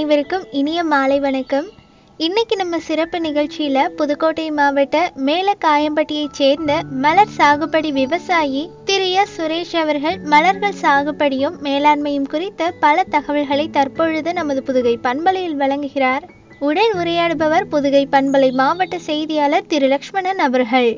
அனைவருக்கும் இனிய மாலை வணக்கம் இன்னைக்கு நம்ம சிறப்பு நிகழ்ச்சியில புதுக்கோட்டை மாவட்ட மேலக்காயம்பட்டியைச் சேர்ந்த மலர் சாகுபடி விவசாயி திரு எஸ் சுரேஷ் அவர்கள் மலர்கள் சாகுபடியும் மேலாண்மையும் குறித்த பல தகவல்களை தற்பொழுது நமது புதுகை பண்பலையில் வழங்குகிறார் உடன் உரையாடுபவர் புதுகை பண்பலை மாவட்ட செய்தியாளர் திரு லக்ஷ்மணன் அவர்கள்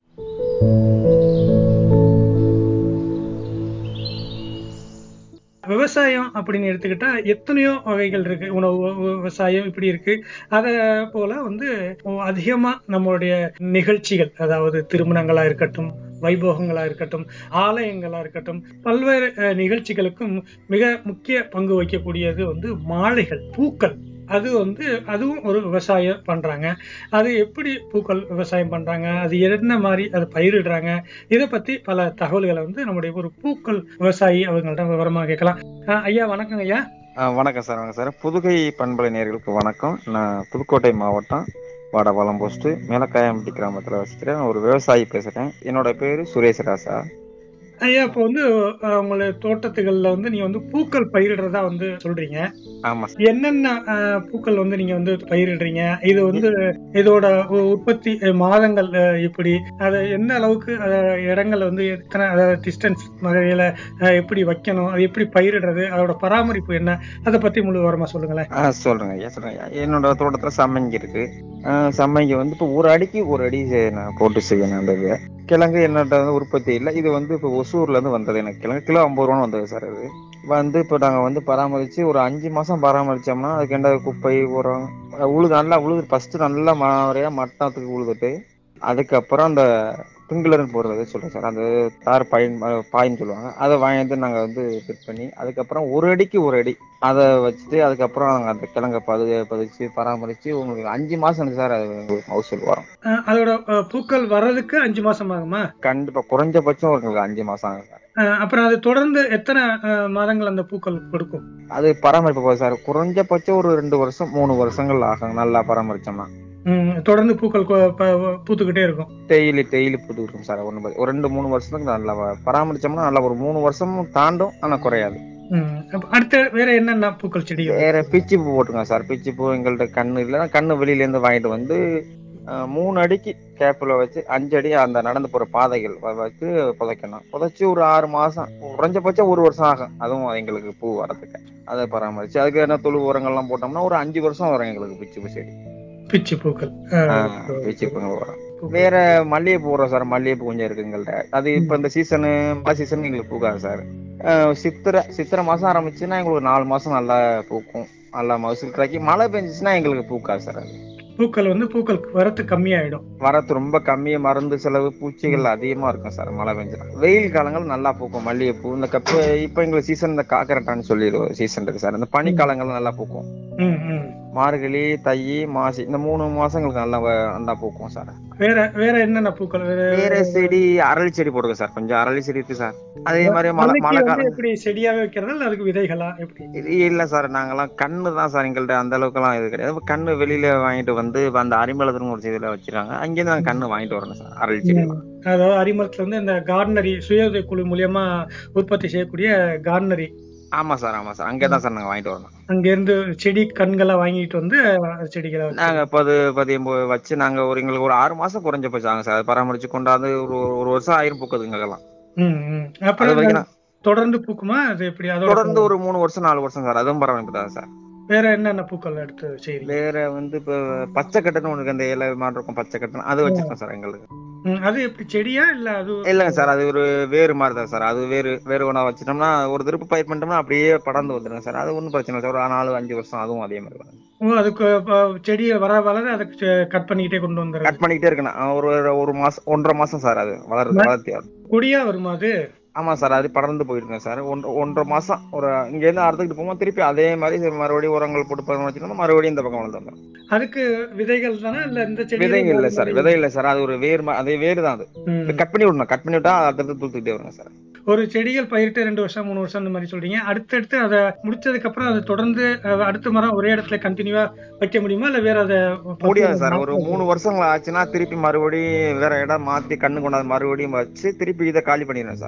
விவசாயம் அப்படின்னு எடுத்துக்கிட்டா எத்தனையோ வகைகள் இருக்கு உணவு வி- விவசாயம் இப்படி இருக்கு அத போல வந்து அதிகமா நம்மளுடைய நிகழ்ச்சிகள் அதாவது திருமணங்களா இருக்கட்டும் வைபோகங்களா இருக்கட்டும் ஆலயங்களா இருக்கட்டும் பல்வேறு அஹ், நிகழ்ச்சிகளுக்கும் மிக முக்கிய பங்கு வகிக்கக்கூடியது வந்து மாலைகள் பூக்கள் அது வந்து அதுவும் ஒரு விவசாயம் பண்றாங்க அது எப்படி பூக்கள் விவசாயம் பண்றாங்க அது என்ன மாதிரி அதை பயிரிடுறாங்க இதை பத்தி பல தகவல்களை வந்து நம்முடைய ஒரு பூக்கள் விவசாயி அவங்கள்ட்ட விவரமா கேட்கலாம் அஹ் ஐயா வணக்கம் ஐயா ஆ, வணக்கம் சார் வணக்கம் சார் புதுகை பண்பலை நேயர்களுக்கு வணக்கம் நான் புதுக்கோட்டை மாவட்டம் வடபாலம் போஸ்ட் மேலக்காயம்பட்டி கிராமத்தில் வசிக்கிறேன் ஒரு விவசாயி பேசுகிறேன் என்னோட பேர் சுரேஷ் ராசா ஐயா இப்போ வந்து அஹ், உங்களுடைய தோட்டத்துகள்ல வந்து நீங்க வந்து பூக்கள் பயிரிடுறதா வந்து சொல்றீங்க ஆமாம் சார் என்னென்ன அஹ், பூக்கள் வந்து நீங்க வந்து பயிரிடுறீங்க இது வந்து இதோட உ- உற்பத்தி அஹ், மாதங்கள் அஹ், எப்படி அது எந்த அளவுக்கு அஹ், இடங்கள் வந்து எத்தனை அதாவது டிஸ்டன்ஸ் வகையில அஹ், எப்படி வைக்கணும் அது எப்படி பயிரிடுறது அதோட பராமரிப்பு என்ன அதை பத்தி முழு விவரமா சொல்லுங்களேன் ஆ சொல்கிறேங்க ஐயா சொல்கிறேங்க ஐயா என்னோட தோட்டத்தில் சம்மங்கி இருக்கு ஆ, சம்மங்கி வந்து இப்போ ஒரு அடிக்கு ஒரு அடி செ- நான் போட்டு செய்யணும் அந்த இது கிழங்கு என்னோட வந்து உற்பத்தி இல்லை இது வந்து இப்போ ஒசூர்லேருந்து வந்தது எனக்கு கிழங்கு கிலோ ஐம்பது ரூபான்னு வந்தது சார் அது வந்து இப்போ நாங்கள் வந்து பராமரித்து ஒரு அஞ்சு மாதம் பராமரித்தோம்னா அதுக்கு என்ன குப்பை உரம் அஹ் உழுது நல்லா உழுது ஃபஸ்ட்டு நல்லா முறையாக மட்டத்துக்கு உழுதுட்டு அதுக்கப்புறம் அந்த பிங்குலர்னு போடுறது சொல்கிறேன் சார் அந்த தார் பாயின் பாயின்னு சொல்லுவாங்க அதை வாங்கி நாங்கள் வந்து ஃபிட் பண்ணி அதுக்கப்புறம் ஒரு அடிக்கு ஒரு அடி அதை வச்சுட்டு அதுக்கப்புறம் நாங்கள் அந்த கிழங்கை பது பதிச்சு பராமரித்து உங்களுக்கு அஞ்சு மாதம் சார் அது உங்களுக்கு மகசூல் வரும் அஹ், அதோட அஹ், பூக்கள் வர்றதுக்கு அஞ்சு மாசம் ஆகுமா கண்டிப்பாக குறைஞ்சபட்சம் உங்களுக்கு அஞ்சு மாதம் ஆகும் சார் அஹ், அப்புறம் அது தொடர்ந்து எத்தனை அஹ், மாதங்கள் அந்த பூக்கள் கொடுக்கும் அது பராமரிப்பு போகுது சார் குறைஞ்சபட்சம் ஒரு ரெண்டு வருஷம் மூணு வருஷங்கள் ஆகும் நல்லா பராமரிச்சோம்னா ம், தொடர்ந்து பூக்கள் கொ- ப- பூத்துக்கிட்டே இருக்கும் டெய்லி டெய்லி புது இருக்கும் சார் ஒன்று ஒரு ரெண்டு மூணு வருஷத்துக்கு நல்லா வ- பராமரிச்சோம்னா நல்லா ஒரு மூணு வருஷமும் தாண்டும் ஆனால் குறையாது ம், அப்ப அடுத்து வேற என்னென்ன பூக்கள் செடிகள் வேற பிச்சி பூ போட்டுங்க சார் பிச்சி பூ எங்கள்கிட்ட கண்ணு இல்லைன்னா கண்ணு வெளியில இருந்து வாங்கிட்டு வந்து அஹ், மூணு அடிக்கு கேப்பில் வச்சு அஞ்சு அடி அந்த நடந்து போற பாதைகள் வ- வச்சு புதைக்கணும் புதைச்சி ஒரு ஆறு மாசம் குறைஞ்சபட்சம் ஒரு வருஷம் ஆகும் அதுவும் எங்களுக்கு பூ வரதுக்கு அதை பராமரிச்சு அதுக்கு என்ன தொழு உரங்கள்லாம் போட்டோம்னா ஒரு அஞ்சு வருஷம் வரும் எங்களுக்கு பிச்சி பூ செடி பிச்சி பூக்கள் அஹ், ஆஹ், பிச்சி பூ வரும் வேற மல்லிகை பூ வரும் சார் மல்லிகை பூ கொஞ்சம் இருக்கு எங்கள்கிட்ட அது இப்போ இந்த சீசனு மழை சீசன் எங்களுக்கு பூக்காது சார் அஹ், சித்திரை சித்திரை மாசம் ஆரம்பிச்சுன்னா எங்களுக்கு நாலு மாசம் நல்லா பூக்கும் நல்லா மகசூல் கிடைக்கி மழை பெஞ்சிச்சுன்னா எங்களுக்கு பூக்காது சார் அது பூக்கள் வந்து பூக்கள் வரத்து கம்மியாயிடும் வரத்து ரொம்ப கம்மியா மருந்து செலவு பூச்சிகள் அதிகமா இருக்கும் சார் மழை பெஞ்சுனா வெயில் காலங்கள் நல்லா பூக்கும் மல்லிகைப்பூ இந்த கப்ப இப்போ எங்களுக்கு சீசன் இந்த காக்கரட்டான்னு சொல்லி ஒரு சீசன் இருக்கு சார் இந்த பனிக்காலங்கள் நல்லா பூக்கும் ம், ம். மார்கழி தை மாசி இந்த மூணு மாசங்களுக்கு நல்லா வ- நல்லா பூக்கும் சார் வேற வேற என்னென்ன பூக்கள் வேற வேற செடி அரளி செடி போடுங்க சார் கொஞ்சம் அரளி செடி இருக்கு சார் அதே மாதிரி மழை மல்லிக்கு மழை வந்து காலம் எப்படி செடியாவே வைக்கிறதா இல்ல அதுக்கு விதைகளா எப்படி இது இல்ல சார் நாங்கெல்லாம் கண்ணு தான் சார் எங்கள்ட்ட அந்த அளவுக்குலாம் இது கிடையாது கண்ணு வெளியில வாங்கிட்டு வந்து இப்ப அந்த அரிமளத்துன்னு ஒரு செடியில வச்சிருக்காங்க அங்கேருந்து நாங்க கண்ணு வாங்கிட்டு வரணும் சார் அரளி செடி ம். அதாவது அரிமரத்துல வந்து இந்த கார்னரி சுய உதவி குழு மூலியமா உற்பத்தி செய்யக்கூடிய கார்னரி ஆமா சார் ஆமா சார் அங்கதான் சார் நாங்க வாங்கிட்டு வரணும் அங்க இருந்து செடி கண்களை வாங்கிட்டு வந்து அஹ், செடிகளை வச்சு- நாங்க பது பதியம் வச்சு நாங்க ஒரு எங்களுக்கு ஒரு ஆறு மாசம் குறைஞ்ச போச்சாங்க சார் அது பராமரிச்சு கொண்டாந்து ஒரு ஒரு வருஷம் ஆயிரம் பூக்குதுங்கெல்லாம் ம், ம். அது அப்புறம் வரைக்கும் நான் தொடர்ந்து பூக்குமா அது எப்படி அதோட தொடர்ந்து ஒரு மூணு வருஷம் நாலு வருஷம் சார் அதுவும் பராமரிப்பு தான் சார் வேற என்னென்ன பூக்கள் எடுத்து செய்றீங்க வேற வந்து இப்ப பச்சை கட்டுன்னு ஒண்ணு இருக்கு, அந்த இலை மாதிரி இருக்கும் பச்சை கட்டுன்னு அது வச்சிருக்கோம் சார் எங்களுக்கு ம், அது எப்படி செடியா இல்ல அது இல்லைங்க சார் அது ஒரு வேறு மாதிரி தான் சார் அது வேறு வேறு ஒன்றா வச்சிட்டோம்னா ஒரு திருப்பு பயிர் பண்ணிட்டோம்னா அப்படியே படர்ந்து வந்துடும் சார் அது ஒன்றும் பிரச்சனை இல்லை சார் ஒரு நாலு அஞ்சு வருஷம் அதுவும் அதே மாதிரி தான் ஓ, அதுக்கு அஹ், செடியை வர வளர அதுக்கு கட் பண்ணிக்கிட்டே கொண்டு வந்துடுறது கட் பண்ணிக்கிட்டே இருக்கணும் அஹ் ஒரு ஒரு மாசம் ஒன்றரை மாசம் சார் அது வளருது வளர்த்தி வரும். கொடியா வருமா அது ஆமா சார் அது படர்ந்து போயிருங்க சார் ஒன்றரை ஒன்றரை மாசம் ஒரு இங்க இருந்து அறுத்துக்கிட்டு போகும்போது திருப்பி அதே மாதிரி மறுபடியும் உரங்கள் போட்டு பராமரிச்சோம்னா மறுபடியும் இந்த பக்கம் வளர்ந்து வந்துடும் அதுக்கு விதைகள் தானே இல்ல இந்த செடி விதைங்க இல்லை சார் விதை இல்லை சார் அது ஒரு வேர் மா- அதே வேறு தான் அது கட் பண்ணி விடணும் கட் பண்ணி விட்டா அடுத்தடுத்து தூத்துக்கிட்டே வருங்க சார் ஒரு செடிகள் பயிரிட்டு ரெண்டு வருஷம் மூணு வருஷம் இந்த மாதிரி சொல்றீங்க அடுத்தடுத்து அதை முடிச்சதுக்கு அப்புறம் அது தொடர்ந்து அஹ், அடுத்த மரம் ஒரே இடத்துல கண்டினியூவா வைக்க முடியுமா இல்ல வேற அதை முடியாது சார் ஒரு மூணு வருஷங்கள் ஆச்சுன்னா திருப்பி மறுபடியும் வேற இடம் மாத்தி கண்ணு கொண்டாந்து மறுபடியும் வச்சு திருப்பி இதை காலி பண்ணிடுறேன் சார்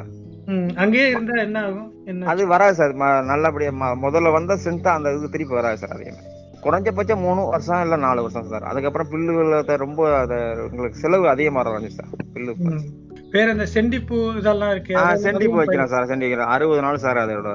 ம், அங்கேயே இருந்தா என்ன ஆகும் என்ன அது வராது சார் ம- நல்லபடியா ம- முதல்ல வந்த ஸ்ட்ரென்த் அந்த இது திருப்பி வராது சார் அதே மாதிரி குறைஞ்சபட்சம் மூணு வருஷம் இல்ல நாலு வருஷம் சார் அதுக்கப்புறம் பில்லுகளை ரொம்ப அதை உங்களுக்கு செலவு அதிகமாக ஆரம்பிச்சு சார் பில்லு ம். வேற இந்த செண்டிப்பூ இதெல்லாம் இருக்கு ஆ அதெல்லாம் செண்டிப்பு அதுவும் வைக்கலாம் சார் செண்டி வைக்கலாம் அறுபது நாள் சார் அதோட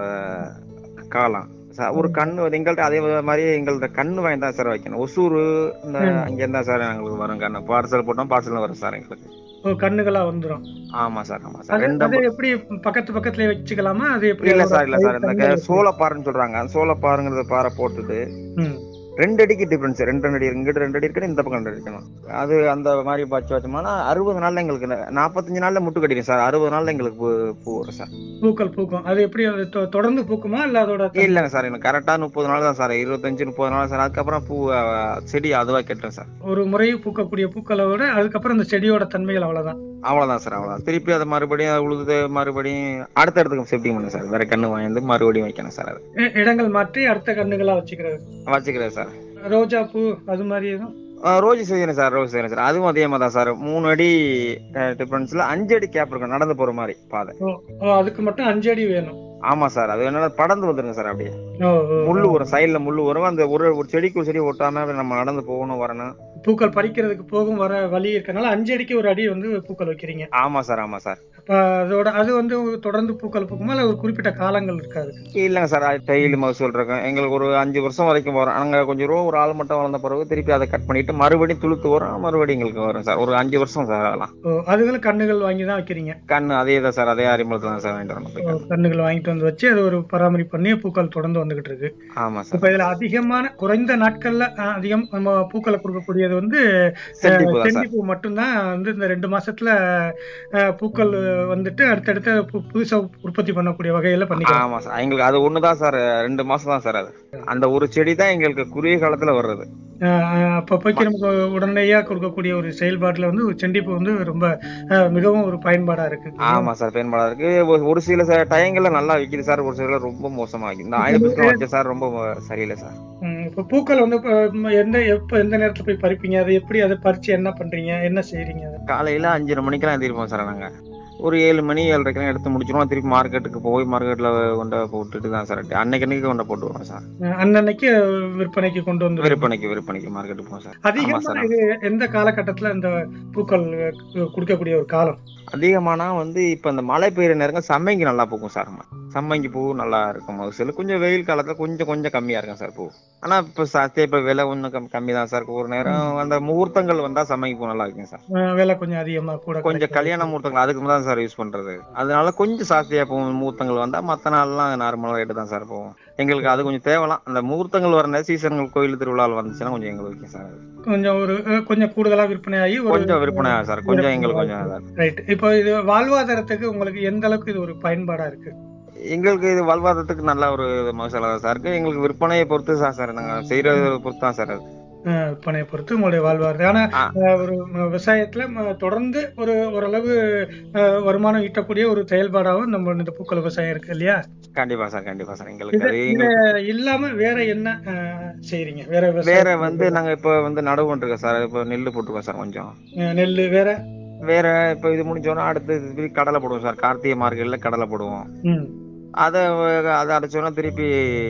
காலம் சார் ஒரு கண்ணு வந்து எங்கள்கிட்ட அதே மாதிரி எங்கள்கிட்ட கண்ணு வாங்கி தான் சார் வைக்கணும் ஒசூர் இந்த ம். அங்க இருந்தா சார் எங்களுக்கு வரும் கண்ணு பார்சல் போட்டோம் பார்சல் வரும் சார் எங்களுக்கு ஒரு கண்ணுகளா வந்துரும் ஆமா சார் ஆமா சார் அது ரெண்டு அது எப்படி பக்கத்து பக்கத்துல வச்சுக்கலாமா அது எப்படி இல்ல அதோட சார் இல்ல சார் இந்த கண்ணுல க- சோளப்பாறைன்னு சொல்றாங்க அந்த சோளப்பாறைங்கிறத பாறை போட்டுட்டு ம். ரெண்டு அடிக்கு டிஃபரன்ஸ் ரெண்டு அடி இங்கிட்ட ரெண்டு அடி இருக்கணும் இந்த பக்கம் ரெண்டு அடி இருக்கணும் அது அந்த மாதிரி வச்சு வச்சோம்னா அறுபது நாள்ல எங்களுக்கு ந- நாற்பத்தஞ்சு நாள்ல முட்டு கட்டிடும் சார் அறுபது நாள்ல எங்களுக்கு பூ பூ வரும் சார் பூக்கள் பூக்கும் அது எப்படி அது தொ- தொடர்ந்து பூக்குமா இல்ல அதோட தன்மை- இல்லைங்க சார் எனக்கு கரெக்டா முப்பது நாள் தான் சார் இருபத்தஞ்சு முப்பது நாள் சார் அதுக்கப்புறம் பூ அஹ், செடி அதுவா கெட்டுரும் சார் ஒரு முறை பூக்கக்கூடிய பூக்களை விட அதுக்கப்புறம் இந்த செடியோட தன்மைகள் அவ்வளவுதான் அவ்வளவுதான் சார் அவ்வளவுதான் திருப்பி அதை மறுபடியும் அதை உழுது மறுபடியும் அடுத்த இடத்துக்கு செப்டிங் பண்ணு சார் வேற கண்ணு வாங்கி மறுபடியும் வைக்கணும் சார் அது இ- இடங்கள் மாற்றி அடுத்த கண்ணுகளா வச்சுக்கிறது வச்சுக்கிறேன் சார் ரோஜா பூ அது மாதிரி எதுவும் ஆஹ் ரோஜ் செய்யணும் சார் ரோஸ் செய்யணும் சார் அதுவும் அதே மாதிரி தான் சார் மூணு அடி டிஃபரன்ஸ்ல அஞ்சு அடி கேப் இருக்கும் நடந்து போற மாதிரி பாதை ஓ, ஓ, அதுக்கு மட்டும் அஞ்சு அடி வேணும் ஆமா சார் அது என்ன படந்து வந்துருங்க சார் அப்படியே ஓ, ஓ, முள்ளு வரும் சைடுல முள்ளு வரும் அந்த ஒரு ஒரு செடிக்கு ஒரு செடி ஒட்டாம அப்படி நம்ம நடந்து போகணும் வரணும் பூக்கள் பறிக்கிறதுக்கு போகும் வர வழி இருக்கனால அஞ்சு அடிக்கு ஒரு அடி வந்து பூக்கள் வைக்கிறீங்க ஆமா சார் ஆமா சார் அப்ப அதோட அது வந்து தொடர்ந்து பூக்கள் பூக்குமா இல்ல ஒரு குறிப்பிட்ட காலங்கள் இருக்காது இல்லைங்க சார் டெய்லி மகசூல் இருக்கும் எங்களுக்கு ஒரு அஞ்சு வருஷம் வரைக்கும் வரும் அங்க கொஞ்சம் ரூபா ஒரு ஆள் மட்டும் வளர்ந்த பிறகு திருப்பி அதை கட் பண்ணிட்டு மறுபடியும் துளுத்து வரும் மறுபடியும் எங்களுக்கு வரும் சார் ஒரு அஞ்சு வருஷம் சார் அதெல்லாம் ஓ, அதுகளும் கண்ணுகள் வாங்கி தான் வைக்கிறீங்க கண்ணு அதே தான் சார் அதே அறிமுகத்துல தான் சார் வாங்கிட்டு வரணும் போய் ஓ, கண்ணு. கண்ணுகள் வாங்கிட்டு வந்து வச்சு அது ஒரு பராமரிப்பு பண்ணி பூக்கள் தொடர்ந்து வந்துகிட்டு இருக்கு ஆமா சார் இப்ப இதுல அதிகமான குறைந்த நாட்கள்ல அஹ், அதிகம் நம்ம பூக்களை கொடுக்கக்கூடியது வந்து செண்டிப்பூ தான் சார் செண்டிப்பூ மட்டும்தான் வந்து இந்த ரெண்டு மாசத்துல அஹ், பூக்கள் வந்துட்டு அடுத்தடுத்த பு- புதுசா உற்பத்தி பண்ணக்கூடிய வகையில பண்ணிக்கலாம் ஆமா சார் எங்களுக்கு அது ஒண்ணுதான் சார் ரெண்டு மாசம் தான் சார் அது அந்த ஒரு செடி தான் எங்களுக்கு குறுகிய காலத்துல வர்றது அஹ், அப்பப்போக்கு நமக்கு உடனடியா கொடுக்கக்கூடிய ஒரு செயல்பாட்டுல வந்து ஒரு செண்டிப்பூ வந்து ரொம்ப அஹ், மிகவும் ஒரு பயன்பாடா இருக்கு ஆமா சார் பயன்பாடா இருக்கு ஒரு- ஒரு சில ச- டயங்கள்ல நல்லா விக்குது சார் ஒரு சில ரொம்ப மோசமா விக்குது இந்த ஆயிரம் பிஸ்கட் வச்ச சார் ரொம்ப சரியில்லை சார் ம், இப்ப பூக்கள் வந்து இப்ப, ம், எந்த எப்ப எந்த நேரத்துல போய் பறிப்பீங்க அதை எப்படி அதை பறிச்சு என்ன பண்றீங்க என்ன செய்றீங்க அதை? காலையில அஞ்சரை மணிக்கெல்லாம் எழுந்திருப்போம் சார் நாங்க ஒரு ஏழு மணி ஏழரைக்கெல்லாம் எடுத்து முடிச்சிருவோம் திருப்பி மார்க்கெட்டுக்கு போய் மார்க்கெட்ல கொண்டு போட்டுட்டு தான் சார் அன்னைக்கு அன்னைக்கு கொண்டு போட்டு வருவோம் சார் அஹ், அன்னன்னைக்கு விற்பனைக்கு கொண்டு வந்து விற்பனைக்கு விற்பனைக்கு மார்க்கெட்டுக்கு போவோம் சார் ஆமா அதிகமா சார் இது எந்த காலகட்டத்துல இந்த பூக்கள் அஹ், கொடுக்கக்கூடிய ஒரு காலம் அதிகமானா வந்து இப்ப இந்த மழை பெய்யுற நேரங்கள் சம்மங்கி நல்லா பூக்கும் சார் சம்மங்கி பூ நல்லா இருக்கும் மகசூல் கொஞ்சம் வெயில் காலத்துல கொஞ்சம் கொஞ்சம் கம்மியா இருக்கும் சார் பூ ஆனா இப்ப சத்திய இப்ப விலை ஒன்றும் கம் கம்மி தான் சார் ஒரு நேரம் அந்த முகூர்த்தங்கள் வந்தா சம்மங்கி பூ நல்லா இருக்கும் சார் அஹ், விலை கொஞ்சம் அதிகமா கூட கொஞ்சம் கிடைக்கும். கல்யாண முகூர்த்தங்கள் அதுக்கு தான் சார் யூஸ் பண்றது அதனால கொஞ்சம் ஜாஸ்தியா போகும் முகூர்த்தங்கள் வந்தா மத்த நாள்லாம் நார்மலா ரேட்டு தான் சார் போகும் எங்களுக்கு அது கொஞ்சம் தேவலாம் அந்த முகூர்த்தங்கள் வர நேரம் சீசன்கள் கோயில் திருவிழாவில் வந்துச்சுன்னா கொஞ்சம் எங்களுக்கு ஓகே சார் அது. கொஞ்சம் ஒரு அஹ், கொஞ்சம் கூடுதலா விற்பனை ஆகி ஒரு கொஞ்சம் விற்பனை ஆகும் சார் கொஞ்சம் எங்களுக்கு கொஞ்சம் இதா இருக்கும். ரைட் இப்போ இது வாழ்வாதாரத்துக்கு உங்களுக்கு எந்த அளவுக்கு இது ஒரு பயன்பாடா இருக்கு எங்களுக்கு இது வாழ்வாதாரத்துக்கு நல்ல ஒரு மகசூலாக தான் சார் இருக்கு எங்களுக்கு விற்பனையை பொறுத்து தான் சார் நாங்க செய்யறத பொறுத்து தான் சார் அது அஹ், விற்பனையை பொறுத்து உங்களுடைய வாழ்வாதாரம் ஆனா ஆ. அஹ், ஒரு ம- விவசாயத்துல ம- தொடர்ந்து ஒரு ஓரளவு அஹ், வருமானம் ஈட்டக்கூடிய ஒரு செயல்பாடாகவும் நம்ம இந்த பூக்கள் விவசாயம் இருக்கு இல்லையா கண்டிப்பா சார் கண்டிப்பா சார் எங்களுக்கு இது அது இது எங்களுக்கு இல்லாம வேற என்ன அஹ், செய்றீங்க வேற விவசாயம் வேற வந்து நாங்க இப்ப வந்து நடவு பண்ணிருக்கோம் சார் இப்ப நெல்லு போட்டிருக்கோம் சார் கொஞ்சம் அஹ், நெல்லு வேற வேற இப்ப இது முடிஞ்சோன்னா அடுத்து திருப்பி கடலை போடுவோம் சார் கார்த்திகை மார்கழில கடலை போடுவோம் ம் அதை அதை அடைச்சோன்னா திருப்பி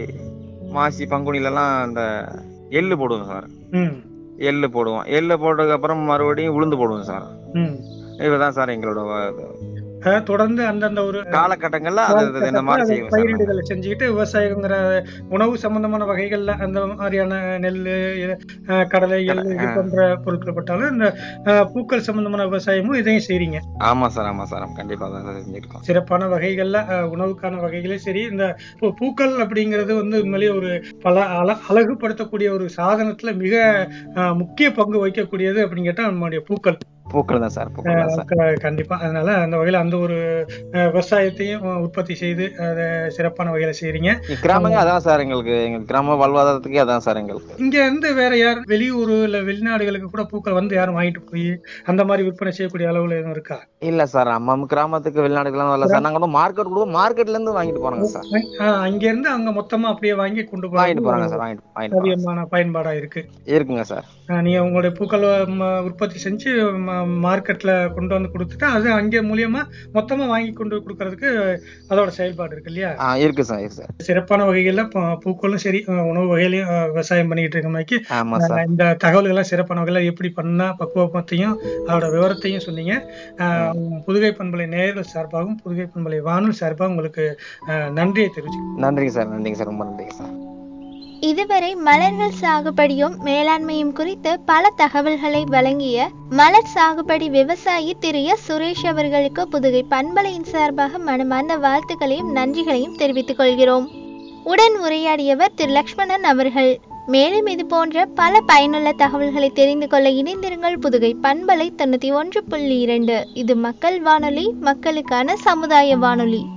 மாசி பங்குனில எல்லாம் அந்த எள்ளு போடுவோம் சார் ம் எள்ளு போடுவோம் எள்ளு போட்டதுக்கு அப்புறம் மறுபடியும் உளுந்து போடுவோம் சார் ம் இதுதான் சார் எங்களோட வ- அஹ், தொடர்ந்து அந்தந்த ஒரு காலகட்டங்கள்ல அது அது இந்த மாதிரி செய்வோம் சார் நாங்க. பயிரிடுதலை செஞ்சுக்கிட்டு விவசாயங்கிற உணவு சம்பந்தமான வகைகள்ல அந்த மாதிரியான நெல் அஹ், கடலை எள் இது ஆ. போன்ற பொருட்கள் பட்டாலும் இந்த அஹ், பூக்கள் சம்பந்தமான விவசாயமும் இதையும் செய்றீங்க ஆமா சார் ஆமா சார் ஆமா, கண்டிப்பா தான் சார் செஞ்சிருக்கோம் சிறப்பான வகைகள்ல அஹ், உணவுக்கான வகைகளே சரி இந்த பூ- பூக்கள் அப்படிங்கிறது வந்து உண்மையிலேயே ஒரு பல அழ அழகுபடுத்தக்கூடிய ஒரு சாதனத்துல மிக அஹ், முக்கிய பங்கு வகிக்கக்கூடியது அப்படின்னு கேட்டா நம்மளுடைய பூக்கள் பூக்கள் தான் சார் பூக்கள் தான் சார் க- கண்டிப்பா அதனால அந்த வகையில அந்த ஒரு அஹ், விவசாயத்தையும் அஹ், உற்பத்தி செய்து அதை சிறப்பான வகையில செய்றீங்க கிராமங்க அதான் சார் எங்களுக்கு எங்க கிராம வாழ்வாதாரத்துக்கே அதான் சார் எங்களுக்கு இங்க இருந்து வேற யார் வெளியூர் இல்ல வெளிநாடுகளுக்கு கூட பூக்கள் வந்து யாரும் வாங்கிட்டு போய் அந்த மாதிரி விற்பனை செய்யக்கூடிய அளவுல எதுவும் இருக்கா இல்ல சார் நம்ம கிராமத்துக்கு வெளிநாடுக்கெல்லாம் வரல சார் நாங்க வந்து மார்க்கெட் கொடுவோம் மார்க்கெட்ல இருந்து வாங்கிட்டு போறாங்க சார் அஹ், அங்க இருந்து அங்க மொத்தமா அப்படியே வாங்கி கொண்டு வாங்கிட்டு போறாங்க போய் சார் வாங்கிட்டு வாங்கிட்டு போறாங்க அதிகமான பயன்பாடா இருக்கு இருக்குங்க சார் அஹ், நீங்க உங்களுடைய பூக்கள் ம, உற்பத்தி செஞ்சு ம, மார்க்கெட்ல கொண்டு வந்து கொடுத்துட்டு அது அங்கே மூலியமா மொத்தமா வாங்கி கொண்டு கொடுக்கறதுக்கு அதோட செயல்பாடு இருக்கு இல்லையா ஆ இருக்கு சார் இருக்கு சார் சிறப்பான வகைகள்ல பூ- பூக்களும் சரி அஹ் உணவு வகையிலையும் அஹ் விவசாயம் பண்ணிட்டு இருக்க மாதிரி ஆமா சார் இந்த தகவல்கள்லாம் சிறப்பான வகையில எப்படி பண்ணா பக்குவத்தையும் அதோட விவரத்தையும் சொன்னீங்க அஹ் புதுகை பண்பலை நேயர்கள் சார்பாகவும் புதுகை பண்பலை வானொலி சார்பாகவும் உங்களுக்கு அஹ், நன்றியை தெரிவிச்சுக்கிறேன் நன்றிங்க சார் நன்றிங்க சார் ரொம்ப நன்றிங்க சார் இதுவரை மலர்கள் சாகுபடியும் மேலாண்மையும் குறித்து பல தகவல்களை வழங்கிய மலர் சாகுபடி விவசாயி திரு எஸ் சுரேஷ் அவர்களுக்கு புதுகை பண்பலையின் சார்பாக மனமார்ந்த வாழ்த்துக்களையும் நன்றிகளையும் தெரிவித்துக் கொள்கிறோம் உடன் உரையாடியவர் திரு லக்ஷ்மணன் அவர்கள் மேலும் இது போன்ற பல பயனுள்ள தகவல்களை தெரிந்து கொள்ள இணைந்திருங்கள் புதுகை பண்பலை தொண்ணூத்தி ஒன்று புள்ளி இரண்டு இது மக்கள் வானொலி மக்களுக்கான சமுதாய வானொலி